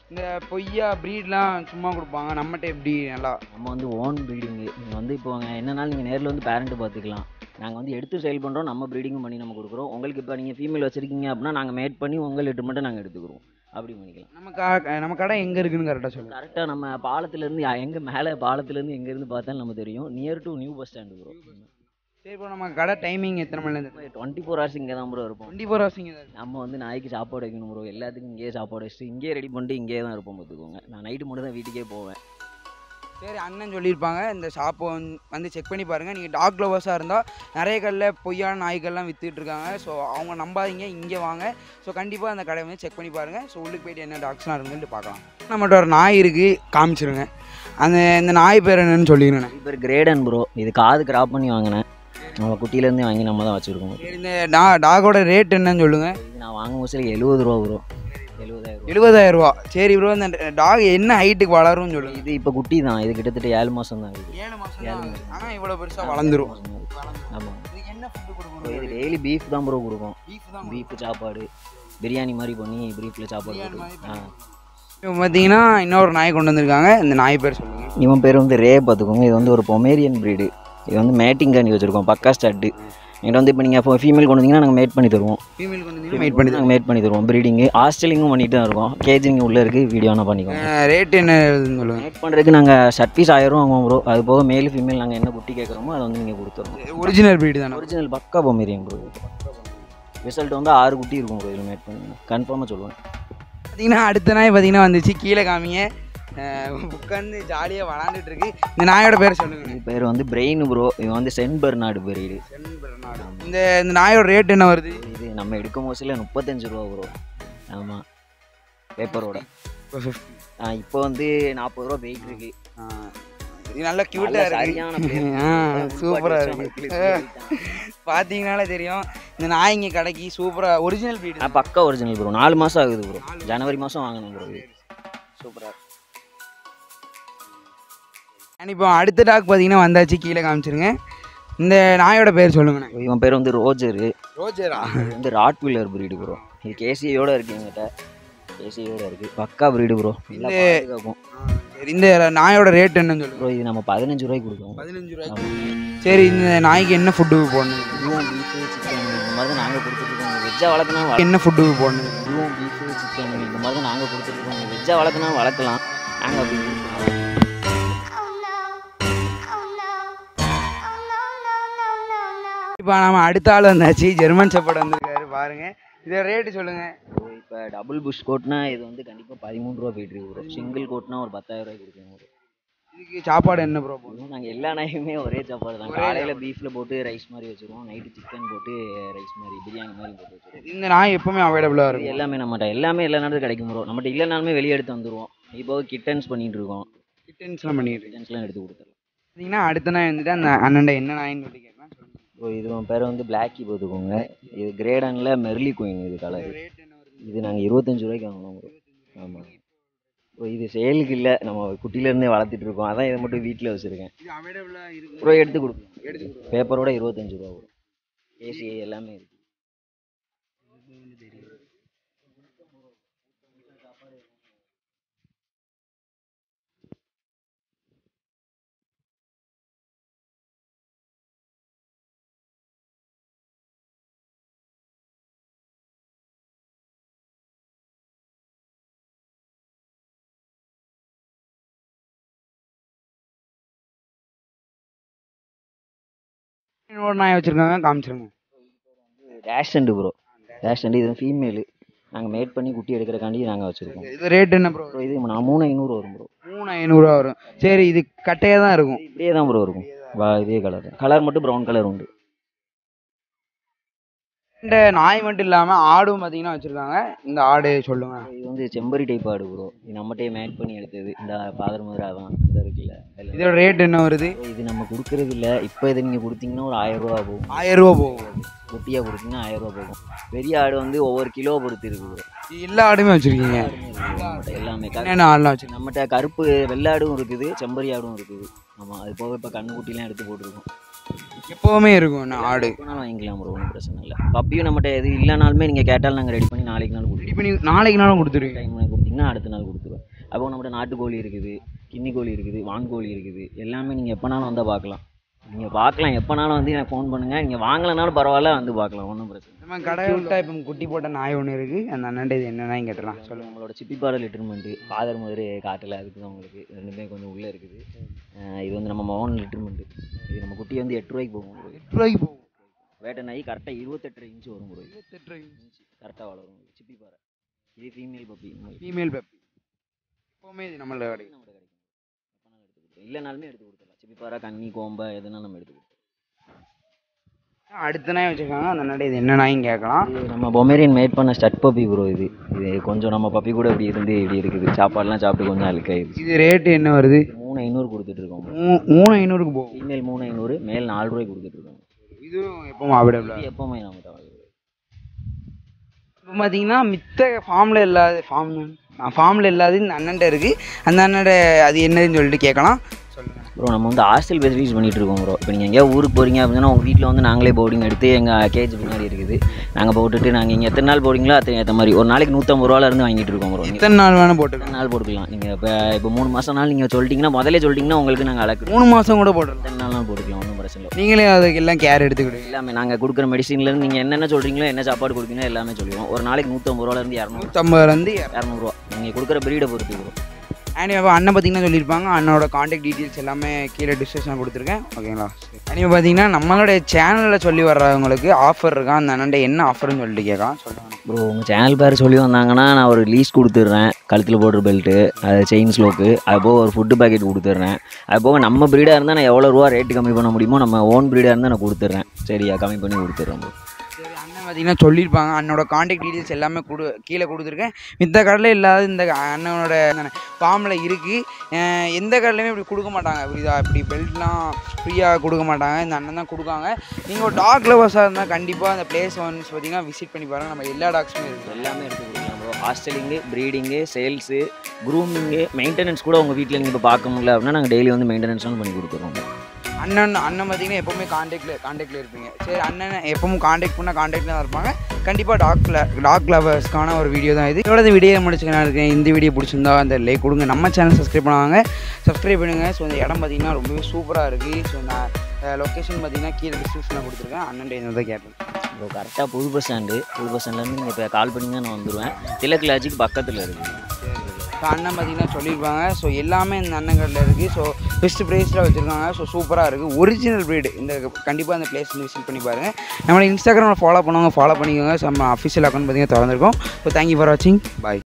இந்த பொய்யா ப்ரீட்லாம் சும்மா கொடுப்பாங்க நம்மகிட்ட எப்படி நல்லா நம்ம வந்து ஓன் ப்ரீடிங்கு நீங்கள் வந்து இப்போ என்னனாலும் நீங்கள் நேரில் வந்து பேரண்ட்டு பார்த்துக்கலாம் நாங்கள் வந்து எடுத்து சேல் பண்ணுறோம் நம்ம ப்ரீடிங்கும் பண்ணி நம்ம கொடுக்குறோம் உங்களுக்கு இப்போ நீங்கள் ஃபீமேல் வச்சுருக்கீங்க அப்படின்னா நாங்கள் மேட் பண்ணி உங்கள் லிட்டர் மட்டும் நாங்கள் எடுத்துக்கிறோம் அப்படி பண்ணிக்கலாம் நம்ம கா நம்ம கடை எங்கே இருக்குன்னு கரெக்டாக சொல்லுங்கள் கரெக்டாக நம்ம பாலத்துலேருந்து எங்கே மேலே பாலத்துலேருந்து எங்கேருந்து பார்த்தாலும் நம்ம தெரியும் near to new bus stand bro சரி ப்ரோ நம்ம கடை டைமிங் எத்தனை மணிலேருந்து டுவெண்ட்டி ஃபோர் ஹவர்ஸ் இங்கே தான் ப்ரோ இருப்போம் டுவெண்ட்டி ஃபோர் ஹவர்ஸ் இங்கே நம்ம வந்து நாய்க்கு சாப்பாடு வைக்கணும் ப்ரோ எல்லாத்துக்கும் இங்கேயே சாப்பாடு வச்சுட்டு இங்கேயே ரெடி பண்ணிட்டு இங்கேயே தான் இருப்போம் பார்த்துக்கோங்க நான் நைட்டு மட்டும் தான் வீட்டுக்கே போவேன் சரி அண்ணன் சொல்லியிருப்பாங்க இந்த ஷாப்பை வந்து செக் பண்ணி பாருங்கள் நீங்கள் டாக் லவர்ஸாக இருந்தால் நிறைய கடையில் பொய்யான நாய்கள்லாம் வித்துட்டு இருக்காங்க ஸோ அவங்க நம்பாதீங்க இங்கே வாங்க ஸோ கண்டிப்பாக அந்த கடையை வந்து செக் பண்ணி பாருங்கள் ஸோ உள்ளுக்கு போயிட்டு என்ன டாக்ஸ்லாம் இருக்குன்னு பார்க்கலாம் நம்மகிட்ட ஒரு நாய் இருக்குது காமிச்சிருங்க அந்த இந்த நாய் பேர் என்னன்னு சொல்லிடுங்க இது பேர் கிரேடன் ப்ரோ இது காது கிராப் பண்ணி வாங்கினேன் நம்ம குட்டியிலேருந்தே வாங்கி நம்ம தான் வச்சுருக்கோம் சரி இந்த டா டாகோட ரேட் என்னன்னு சொல்லுங்கள் இது நான் வாங்கும் போது எழுபது ரூபா ப்ரோ எழுபதாயிரம் ரூபா எழுபதாயிரம் ரூபா சரி ப்ரோ இந்த டாக் என்ன ஹைட்டுக்கு வளரும்னு சொல்லுங்கள் இது இப்போ குட்டி தான் இது கிட்டத்தட்ட ஏழு மாதம் தான் இருக்குது ஏழு மாதம் ஏழு ஆனால் இவ்வளோ பெருசாக வளர்ந்துரும் ஆமாம் இதுக்கு என்ன ஃபுட்டு இது கொடுக்கணும் டெய்லி பீஃப் தான் ப்ரோ கொடுக்கும் பீஃப் தான் பீஃப் சாப்பாடு பிரியாணி மாதிரி பண்ணி பீஃபில் சாப்பாடு பிரியாணி போட்டு மாதிரி ஆ இப்போ பார்த்தீங்கன்னா இன்னொரு நாய் கொண்டு வந்திருக்காங்க இந்த நாய் பேர் சொல்லுங்கள் இவன் பேர் வந்து ரே பார்த்துக்கோங்க இது வந்து ஒரு பொமேரியன் breed இது வந்து மேட்டிங் காண்டி வச்சுருக்கோம் பக்கா ஸ்டாட்டு என்கிட்ட வந்து இப்போ நீங்கள் ஃபீமேல் கொண்டு வந்தீங்கன்னா நாங்கள் மேட் பண்ணி தருவோம் ஃபீமேல் கொண்டு வந்தீங்கன்னா வெயிட் பண்ணி நாங்கள் மேட் பண்ணி தருவோம் ப்ரீடிங்கு ஹாஸ்டலிங்கும் பண்ணிட்டு தான் இருக்கோம் கேஜிங் உள்ளே இருக்குது வீடியோ வேணால் பண்ணிக்கோங்க ரேட் என்ன எழுதுன்னு சொல்லுங்கள் மேட் பண்ணுறதுக்கு நாங்கள் ஷர்ட் ஆயிரம் வாங்குவோம் ப்ரோ அது போக மேல் ஃபீமேல் நாங்கள் என்ன குட்டி கேட்குறோமோ அதை வந்து நீங்கள் கொடுத்துருவோம் ஒரிஜினல் breed தானே ஒரிஜினல் பக்கா பொமேரியன் ப்ரோ ரிசல்ட் வந்து ஆறு குட்டி இருக்கும் ப்ரோ இதில் மேட் பண்ணி கன்ஃபார்மாக சொல்லுவேன் பார்த்தீங்கன்னா அடுத்த நாய் பார்த்தீங்கன்னா வந்துச்சு கீழே காமிங்க உட்காந்து ஜாலியாக விளாண்டுட்டு இருக்கு இந்த நாயோட பேர் சொல்லுங்க இது பேர் வந்து பிரெயின் ப்ரோ இது வந்து சென் பெர்னாடு பிரீடு இந்த இந்த நாயோட ரேட் என்ன வருது இது நம்ம எடுக்கும் போசில் முப்பத்தஞ்சு ரூபா ப்ரோ ஆமாம் பேப்பரோட ஆ இப்போ வந்து நாற்பது ரூபா போயிட்டு இருக்கு இது நல்லா க்யூட்டாக நல்ல இருக்கு சரியான player. ஆ உப்பு சூப்பராக அடிச்சு இருக்கு அவனுக்கு clip பார்த்தீங்கனாலே தெரியும் இந்த நாய் இங்கே கடைக்கு சூப்பராக ஒரிஜினல் breed ஆ பக்கா ஒரிஜினல் ப்ரோ நாலு மாதம் ஆகுது ப்ரோ ஜனவரி மாதம் வாங்கணும் ப்ரோ இது சூப்பராக அண்ட் இப்போ அடுத்த டாக் பார்த்தீங்கன்னா வந்தாச்சு கீழே காமிச்சிருங்க இந்த நாயோட பேர் சொல்லுங்கண்ணே இவன் பேர் வந்து ரோஜரு ரோஜரா இது வந்து ராட் வீலர் பிரீடு ப்ரோ இது கேசியோட இருக்கு எங்கிட்ட கேசியோட இருக்கு பக்கா பிரீடு ப்ரோ நல்லா இந்த- பாதுகாக்கும் சரி இந்த நாயோட ரேட் என்னன்னு சொல்லுங்க ப்ரோ இது நம்ம பதினஞ்சு ரூபாய்க்கு கொடுக்குறோம் பதினஞ்சு ரூபாய்க்கு சரி இந்த நாய்க்கு என்ன ஃபுட்டு போடணும் இதுவும் பீஃபு சிக்கன் இந்த மாதிரி தான் நாங்கள் கொடுத்துருக்கோம் வெஜ்ஜாக வளர்க்கணும் என்ன ஃபுட்டு போடணும் இதுவும் பீஃபு சிக்கன் இந்த மாதிரி தான் நாங்கள் கொடுத்துருக்கோம் வெஜ்ஜாக வளர்க்கணும் வளர்க்கலாம் நாங்கள் அப்படி கொடுத்துருக்கோம். Oh no. Oh no. Oh no, no, no, no, no. இப்போ நம்ம அடுத்த ஆள் வந்தாச்சு ஜெர்மன் செப்பர்ட் வந்திருக்காரு பாருங்க இதோட ரேட்டு சொல்லுங்க இப்போ டபுள் புஷ் கோட்னா இது வந்து கண்டிப்பாக பதிமூணு ரூபா போயிட்டு இருக்கு ப்ரோ சிங்கிள் கோட்னா ஒரு பத்தாயிரம் ரூபாய்க்கு கொடுக்கணும் bro. இதுக்கு சாப்பாடு என்ன ப்ரோ போடணும் இன்னும் நாங்கள் எல்லா நாயுமே ஒரே சாப்பாடு தான் ஒரே காலையில் பீஃபில் போட்டு ரைஸ் மாதிரி வச்சுருவோம் நைட்டு சிக்கன் போட்டு ரைஸ் மாதிரி பிரியாணி மாதிரி போட்டு வச்சுருவோம் இந்த நாய் எப்பவுமே அவைலபிளாக இது இருக்கும் எல்லாமே நம்மகிட்ட எல்லாமே எல்லா நேரத்துக்கும் கிடைக்கும் ப்ரோ நம்மகிட்ட இல்லைனாலுமே வெளியே எடுத்து வந்துருவோம் இப்போ கிட்டன்ஸ் பண்ணிட்டு இருக்கோம் கிட்டன்ஸ்லாம் பண்ணிட்டு இருக்கு கிட்டன்ஸ்லாம் எடுத்து கொடுத்துருவோம் பார்த்தீங்கன்னா அடுத்த நாய் வந்துட்டு அந்த அண்ணன் என்ன நாயின்னு சொல்லி கேட்கலாம் சொல்லுங்க ப்ரோ இது உன் பேர் வந்து பிளாக்கி பார்த்துக்கோங்க இது கிரேடனில் மெர்லி கோயின் இது கலர் ரேட் என்ன வருது இது நாங்கள் இருபத்தஞ்சு ரூபாய்க்கு வாங்கினோம் ப்ரோ ஆமாம் ப்ரோ இது சேலுக்கு இல்லை நம்ம குட்டிலேருந்தே வளர்த்துட்டு இருக்கோம் அதான் இதை மட்டும் வீட்டில் வச்சுருக்கேன் இது அவைலபிளாக இருக்கு ப்ரோ எடுத்து கொடுப்போம் எடுத்து கொடுங்க. பேப்பரோட இருபத்தஞ்சு ரூபா வரும் ஏசி எல்லாமே இருக்கு இன்னொரு நாய் வச்சிருக்காங்க காமிச்சிருங்க ரேஷண்டு ப்ரோ ரேஷண்டு இது ஃபீமேலு நாங்கள் மேட் பண்ணி குட்டி எடுக்கிறக்காண்டி நாங்கள் வச்சுருக்கோம் இது ரேட் என்ன ப்ரோ ப்ரோ இது நான் மூணு ஐநூறு வரும் ப்ரோ மூணு ஐநூறுரூவா வரும் சரி இது கட்டையாக தான் இருக்கும் இப்படியே தான் ப்ரோ இருக்கும் வா இதே கலர் கலர் மட்டும் ப்ரௌன் கலர் உண்டு இந்த நாய் மட்டும் இல்லாமல் ஆடும் பார்த்தீங்கன்னா வச்சுருக்காங்க இந்த ஆடு சொல்லுங்க இது வந்து செம்பரி டைப் ஆடு ப்ரோ இது நம்மகிட்டே மேட் பண்ணி எடுத்தது இந்த பாதர் மாதிரி அதான் இந்த இருக்குல்ல அதுல. இதோட ரேட் என்ன வருது Bro, இது நம்ம கொடுக்கறது இல்லை இப்போ இதை நீங்கள் கொடுத்தீங்கன்னா ஒரு ஆயிரம் ரூபா போகும் ஆயிரம் ரூபா போகும் குட்டியாக கொடுத்தீங்கன்னா ஆயிரம் ரூபா போகும் பெரிய ஆடு வந்து ஒவ்வொரு கிலோ பொறுத்து இருக்கு ப்ரோ இது எல்லா ஆடுமே வச்சுருக்கீங்க எல்லாமே கரு- என்னென்ன ஆடுலாம் வச்சுருக்கீங்க நம்மகிட்ட கருப்பு வெள்ளாடும் இருக்குது செம்பரி ஆடும் இருக்குது ஆமாம் அது போக இப்போ கண்ணுக்குட்டிலாம் எடுத்து போட்டிருக்கோம் எப்போவுமே இருக்கும் என்ன ஆடு எப்போனாலும் வாங்கிக்கலாம் ப்ரோ ஒன்றும் பிரச்சனை இல்லை பப்பியும் நம்மகிட்ட எது இல்லைனாலுமே நீங்கள் கேட்டாலும் நாங்கள் ரெடி பண்ணி நாளைக்கு நாள் ரெடி கொடுத்துருவோம் பண்ணி நாளைக்கு நாளும் கொடுத்துருவீங்க டைம் கொடுத்தீங்கன்னா சொன்னீங்கன்னா அடுத்த நாள் கொடுத்துருவேன் அப்போ நம்மகிட்ட நாட்டுக்கோழி இருக்குது கின்னி கோழி இருக்குது வான்கோழி இருக்குது எல்லாமே நீங்கள் எப்போனாலும் வந்தால் பார்க்கலாம் நீங்கள் பார்க்கலாம் எப்போனாலும் வந்து எனக்கு ஃபோன் பண்ணுங்கள் நீங்கள் வாங்கலைனாலும் பரவாயில்ல வந்து பார்க்கலாம் ஒன்றும் பிரச்சனை இல்லை. நம்ம கடை விட்டா இப்போ குட்டி போட்ட நாய் ஒன்று இருக்குது அந்த அண்ணன்ட்ட இது என்னன்னா கேட்டலாம் சொல்லுங்கள் நம்மளோட சிப்பிப்பாறை லிட்டர்மெண்ட்டு ஃபாதர் மதுரை காட்டில் அதுக்கு தான் உங்களுக்கு ரெண்டுமே கொஞ்சம் உள்ளே இருக்குது அஹ் இது வந்து நம்ம மோகன் லிட்டர்மெண்ட்டு இது நம்ம குட்டி வந்து எட்டு ரூபாய்க்கு போகும் bro. எட்டு ரூபாய்க்கு போகும் வேட்டை நாய் கரெக்டாக இருபத்தெட்டு இன்ச்சு வரும் ப்ரோ இருபத்தெட்டு ரூபாய்க்கு கரெக்டாக வளரும் சிப்பிப்பாறை இது ஃபீமேல் பப்பி ஃபீமேல் பெப்பி எப்போவுமே இது நம்மளோட கிடைக்கும் நம்மகிட்ட கிடைக்கும் எப்போனாலும் எடுத்து கொடுத்துருவோம் இல்லைனாலுமே எடுத்து கொடுத்துடலாம் சிப்பிப்பாறை கன்னி கோம்பை எதுனா நம்ம எடுத்து கொடுத்துருவோம் அடுத்த நாய் வச்சுருக்காங்க அந்த அண்ணன்ட்ட இது என்ன நாயின்னு கேட்கலாம் இது நம்ம பொமேரியன் மேட் பண்ண ஸ்டட் பப்பி ப்ரோ இது இது கொஞ்சம் நம்ம பப்பி கூட இப்படி இருந்து இப்படி இருக்குது சாப்பாடுலாம் சாப்பிட்டு கொஞ்சம் அழுக்காயிருச்சு இது ரேட்டு என்ன வருது மூணு ஐநூறு கொடுத்துட்ருக்கோம் மூ- மூணு ஐநூறுக்கு போகும் ஃபீமேல் மூணு ஐநூறு மேல் நாலு ரூபாய்க்கு கொடுத்துட்ருக்கோம் இதுவும் எப்பவும் அவைலபிளாக இது எப்போவுமே நம்ம தவிர இப்போ பார்த்தீங்கன்னா மித்த ஃபார்மில் இல்லாத ஃபார்ம் ஃபார்மில் இல்லாத இந்த அண்ணன்ட்ட இருக்குது அந்த அண்ணன்ட்ட அது என்னதுன்னு சொல்லிட்டு கேட்கலாம் சொல்லுங்கள் ப்ரோ நம்ம வந்து ஹாஸ்டல் ஃபெசிலிட்டிஸ் பண்ணிட்டு இருக்கோம் ப்ரோ இப்போ நீங்கள் எங்கேயா ஊருக்கு போகிறீங்க அப்படின்னா உங்கள் வீட்டில் வந்து நாங்களே போர்டிங் எடுத்து எங்கள் கேஜ் பின்னாடி இருக்குது நாங்கள் போட்டுட்டு நாங்கள் இங்கே எத்தனை நாள் போடுறீங்களோ அத்தனை ஏற்ற மாதிரி ஒரு நாளைக்கு நூற்றம்பது ரூபால இருந்து வாங்கிட்டு இருக்கோம் ப்ரோ நீங்கள் எத்தனை நாள் வேணால் போட்டுக்கலாம் எத்தனை நாள் போட்டுக்கலாம் நீங்கள் இப்போ இப்போ மூணு மாதம் நாள் நீங்கள் சொல்லிட்டீங்கன்னா முதல்ல சொல்லிட்டீங்கன்னா உங்களுக்கு நாங்கள் அளக்கு மூணு மாதம் கூட போட்டுடலாம் எத்தனை நாள் போட்டுக்கலாம் ஒன்றும் பிரச்சனை இல்லை நீங்களே அதுக்கு எல்லாம் கேர் எடுத்துக்கிடுவீங்க எல்லாமே நாங்கள் கொடுக்குற மெடிசின்லேருந்து நீங்கள் என்னென்ன சொல்கிறீங்களோ என்ன சாப்பாடு கொடுப்பீங்களோ எல்லாமே சொல்லுவோம் ஒரு நாளைக்கு நூற்றம்பது ரூபாலேருந்து இரநூறு நூற்றம்பதுலேருந்து இரநூறுவா நீங்கள் கொடுக்குற ப்ரீடை பொறுத்து ப்ரோ அண்ட் இப்போ அண்ணன் பார்த்தீங்கன்னா சொல்லியிருப்பாங்க அண்ணனோட காண்டாக்ட் டீட்டெயில்ஸ் எல்லாமே கீழே டிஸ்கிரிப்ஷன் கொடுத்துருக்கேன் ஓகேங்களா அண்ட் இப்போ பார்த்தீங்கன்னா நம்மளுடைய சேனலில் சொல்லி வர்றவங்களுக்கு ஆஃபர் இருக்கா அந்த அண்ணன்ட்ட என்ன ஆஃபர்னு சொல்லிட்டு கேட்கலாம் சொல்லுவாங்க ப்ரோ உங்கள் சேனல் பேர் சொல்லி வந்தாங்கன்னா நான் ஒரு லீஸ் கொடுத்துட்றேன் கழுத்தில் போடுற பெல்ட்டு அது செயின் ஸ்லோக்கு அது போக ஒரு ஃபுட்டு பேக்கெட் கொடுத்துட்றேன் அது போக நம்ம ப்ரீடாக இருந்தால் நான் எவ்வளோ ரூபா ரேட்டு கம்மி பண்ண முடியுமோ நம்ம ஓன் ப்ரீடாக இருந்தால் நான் கொடுத்துட்றேன் சரியா கம்மி பண்ணி கொடுத்துட்றேன் ப்ரோ சரி அண்ணன் பார்த்தீங்கன்னா சொல்லியிருப்பாங்க அண்ணனோட காண்டாக்ட் டீட்டெயில்ஸ் எல்லாமே கொடு கீழே கொடுத்துருக்கேன் மித்த கடையில் இல்லாத இந்த அண்ணனோட ஃபார்மில் இருக்குது எந்த கடையிலையுமே இப்படி கொடுக்க மாட்டாங்க புரியுதா இப்படி பெல்ட்லாம் ஃப்ரீயாக கொடுக்க மாட்டாங்க இந்த அண்ணன் தான் கொடுக்காங்க நீங்கள் ஒரு டாக் லவர்ஸாக இருந்தால் கண்டிப்பாக அந்த பிளேஸ் ஒன்ஸ் பார்த்தீங்கன்னா விசிட் பண்ணி பாருங்கள் நம்ம எல்லா டாக்ஸுமே இருக்குது எல்லாமே எடுத்து கொடுக்கலாம் bro hostelling breeding sales grooming maintenance கூட உங்கள் வீட்டில் நீங்கள் இப்போ பார்க்க முடியல அப்படின்னா நாங்கள் டெய்லி வந்து மெயின்டெனன்ஸும் பண்ணி கொடுத்துருவோம் அண்ணன் அண்ணன் பார்த்தீங்கன்னா எப்போவுமே காண்டாக்டில் காண்டாக்டில் இருப்பீங்க சரி அண்ணன் எப்பவும் காண்டாக்ட் பண்ணால் காண்டாக்டில் தான் இருப்பாங்க கண்டிப்பாக டாக்ல டாக் லவர்ஸ்க்கான ஒரு வீடியோ தான் இது இதோட இந்த வீடியோ முடிச்சுக்க நான் இருக்கேன் இந்த வீடியோ பிடிச்சிருந்தா அந்த லைக் கொடுங்க நம்ம சேனல் சப்ஸ்கிரைப் பண்ணுவாங்க சப்ஸ்கிரைப் பண்ணுங்கள் ஸோ இந்த இடம் பார்த்தீங்கன்னா ரொம்பவே சூப்பராக இருக்குது ஸோ நான் லொக்கேஷன் பார்த்தீங்கன்னா கீழே டிஸ்கிரிப்ஷனில் கொடுத்துருக்கேன் அண்ணன் இந்த தான் கேட்பேன் ப்ரோ கரெக்டாக புது பஸ் ஸ்டாண்டு புது பஸ் ஸ்டாண்ட்லேருந்து நீங்கள் இப்போ கால் பண்ணிங்கன்னா நான் வந்துடுவேன் திலக் லாஜிக்கு பக்கத்தில் இருக்குது ஸோ அண்ணன் பார்த்தீங்கன்னா சொல்லியிருப்பாங்க ஸோ எல்லாமே இந்த அண்ணன் கடையில் இருக்குது ஸோ பெஸ்ட் ப்ரைஸில் வச்சுருக்காங்க ஸோ சூப்பராக இருக்குது ஒரிஜினல் ப்ரீடு இந்த கண்டிப்பாக அந்த பிளேஸ் வந்து விசிட் பண்ணி பாருங்கள் நம்மளை இன்ஸ்டாகிராமில் ஃபாலோ பண்ணுவாங்க ஃபாலோ பண்ணிக்கோங்க ஸோ நம்ம அஃபிஷியல் அக்கௌண்ட் பார்த்தீங்கன்னா திறந்துருக்கோம் ஸோ தேங்க்யூ ஃபார் வாட்சிங் பாய்